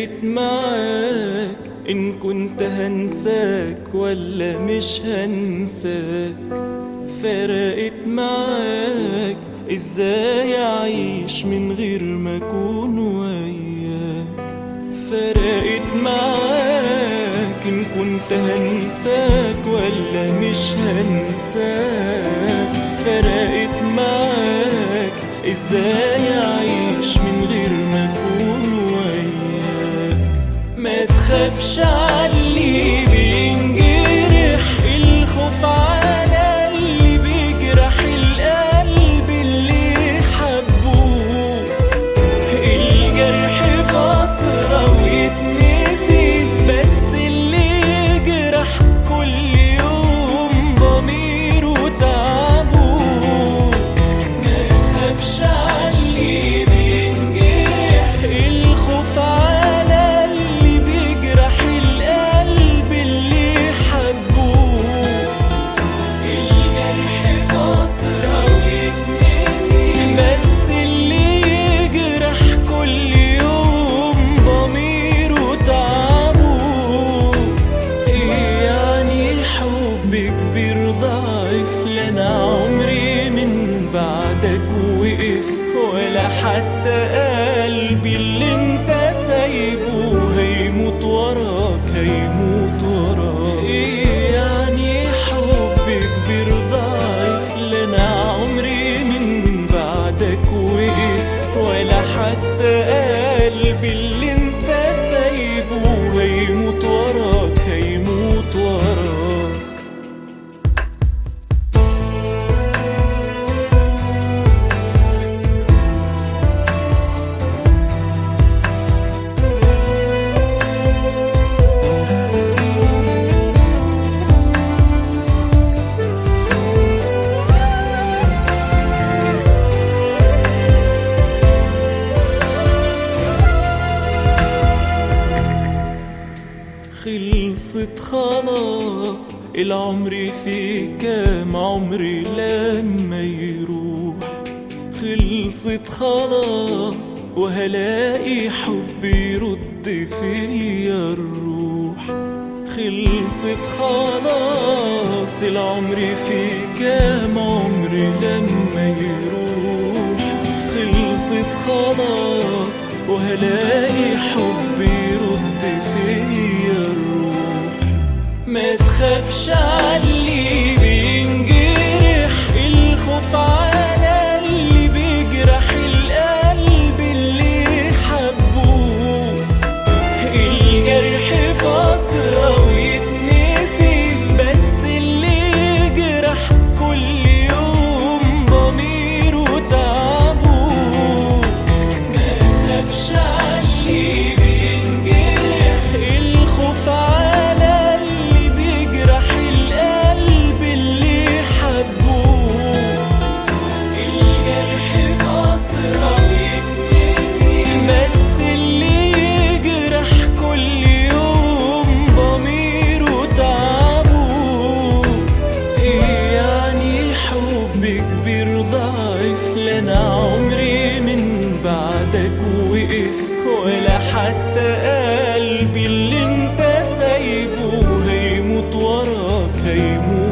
فرقت معاك إن كنت هنساك ولا مش هنساك فرقت معاك ازاي اعيش من غير ما اكون وياك فرقت معاك ان كنت هنساك ولا مش هنساك فرقت معاك ازاي اعيش من غير ما اكون وياك ما تخافش علي بينجرح الخوف على اللي بيجرح القلب اللي حبوه الجرح فترة ويتنسي بس اللي يجرح كل يوم ضميره تعبه ما تخافش علي بينجرح الخوف على اللي بيجرح القلب اللي حبوه الجرح فترة ويتنسي بس اللي يجرح كل يوم ضميره تعبه إيه يعني حب كبير ضعيف لنا عمري من بعدك وقف ولا حتى قلبي اللي انت سايبه هيموت وراك هيموت وراك إيه يعني حب كبير ضعيف لنا عمري من بعدك وقف ولا حتى قلبي اللي انت سايبه هيموت وراك هيموت وراك خلصت خلاص العمر في كام عمري لما يروح خلصت خلاص وهلاقي حب يرد فيا الروح خلصت خلاص العمر في كام عمري لما يروح خلصت خلاص وهلاقي حب يرد فيا الروح ما تخافش علي بينجرح الخوف على اللي بيجرح القلب اللي حبوه الجرح فترة ويتنسي بس اللي يجرح كل يوم ضميره تعبه ما تخافش علي بينجرح الخوف على اللي بيجرح القلب اللي حبوه الجرح فترة ويتنسي بس اللي يجرح كل يوم ضميره تعبه إيه يعني حب كبير ضعيف لنا عمري من بعدك وقف ولا حتى قلبي اللي انت سايبه هيموت وراك هيموت